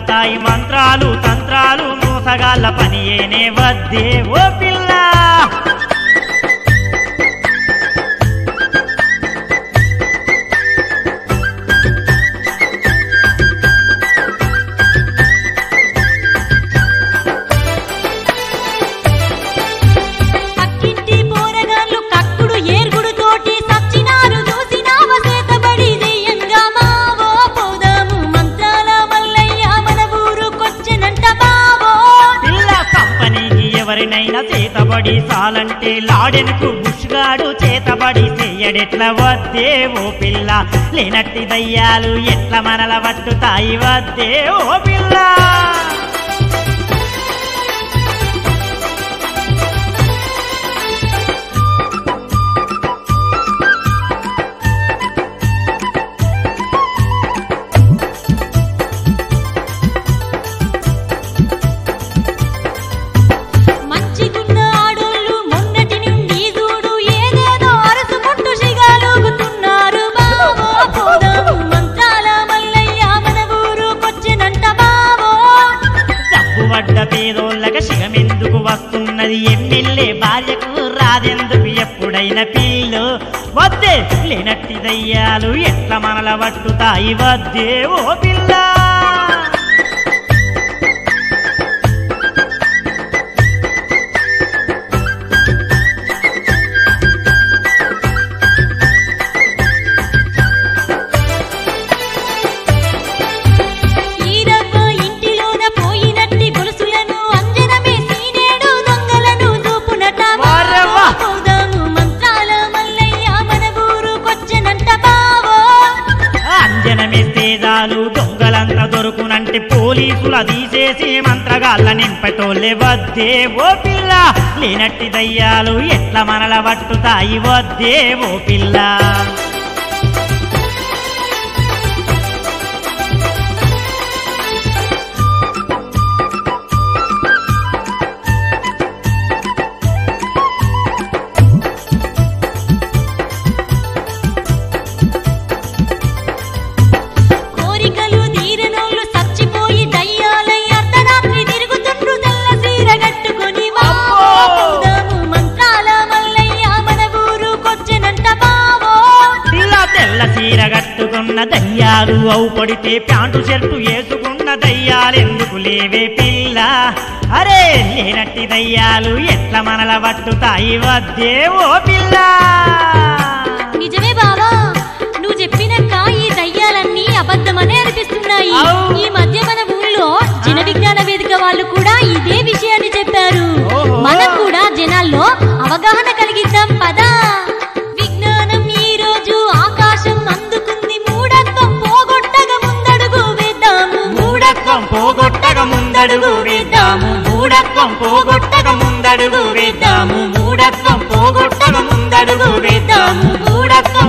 వట్టుతాయి మంత్రాలు తంత్రాలు మోసగాళ్ళ పని ఏనే వద్దే ఓ పిల్ల పక్కింటి పోరగాళ్ళు కక్కుడు ఏర్గుడు తోటి సచ్చినారు చూసినావ చేతబడి దెయ్యంగా మావో పోదాము మంత్రాల మల్లయ్య మన ఊరుకొచ్చెనంట బావో పిల్ల కంపెనీకి ఎవరినైనా చేతబడి సాలంటే లాడెనుకు బుష్గాడు చేతబడి చెయ్యడెట్ల వద్దే ఓ పిల్ల లేనట్టి దయ్యాలు ఎట్ల మనల వట్టుతాయి వద్దే ఓ పిల్ల మంచిగున్న ఆడోళ్ళు మొన్నటి నుండి చూడు ఏదేదో అరసుకుంటూ సిగాలుగుతున్నారు బావో పోదాము మంత్రాల మల్లయ్య మన ఊరుకొచ్చెనంట బావో డబ్బు పడ్డ పేదోళ్ళక శిగమెందుకు వస్తున్నది ఎమ్మెల్యే భార్యకు రాదెందుకు ఎప్పుడైనా పిల్లు వద్దే లేనట్టి దయ్యాలు ఎట్ల మనల వట్టుతాయి వద్దే ఓ పిల్ల ఈరవ్వ ఇంటిలోన పోయినట్టి గొలుసులను అంజనమే సీనేడు దొంగలను దూపునట వారవ్వ! పోదాము మంత్రాల మల్లయ్య మన ఊరుకొచ్చెనంట బావో అంజనమేస్తే చాలు దొంగలంతా దొరుకునంటే పోలీసుల తీసేసి మంత్రగాళ్ళ నింపటోళ్ళే వద్దే ఓ పిల్ల లేనట్టి దయ్యాలు ఎట్ల మనల వట్టుతాయి వద్దే ఓ పిల్ల కోరికలు తీరనోళ్ళు చచ్చిపోయి దయ్యాలై అర్ధరాత్రి తిరుగుతుండ్రు తెల్ల సీర కట్టుకొని వావో పోదాము మంత్రాల మల్లయ్య మన ఊరుకొచ్చెనంట బావో పిల్ల తెల్ల చీర కట్టుకున్న దయ్యాలు అవు పడితే ప్యాంటు షర్టు వేసుకున్న దయ్యాలు ఎందుకు లేవే పిల్ల అరే లేనట్టి దయ్యాలు ఎట్ల మనల వట్టుతాయి వద్దే ఓ పిల్ల నిజమే బావా నువ్వు చెప్పినాక ఈ దయ్యాలన్నీ అబద్ధమనే అనిపిస్తున్నాయి ఔ. ఈ మధ్య మన ఊళ్ళో జన విజ్ఞాన వేదిక వాళ్ళు కూడా ఇదే విషయాన్ని చెప్పారు ఓహో. మనం కూడా జనాల్లో అవగాహన కలిగిద్దాం పదా విజ్ఞానం ఈ రోజు ఆకాశం అందుకుంది మూఢత్వం పోగొట్టగా ముందడుగు వేద్దాము మూఢత్వం పోగొట్టక ముందడుగు వేద్దాము మూఢత్వం పోగొట్టక ముందడుగు వేద్దాము మూఢత్వం పోగొట్టక ముందడుగు వేద్దాము మూఢత్వం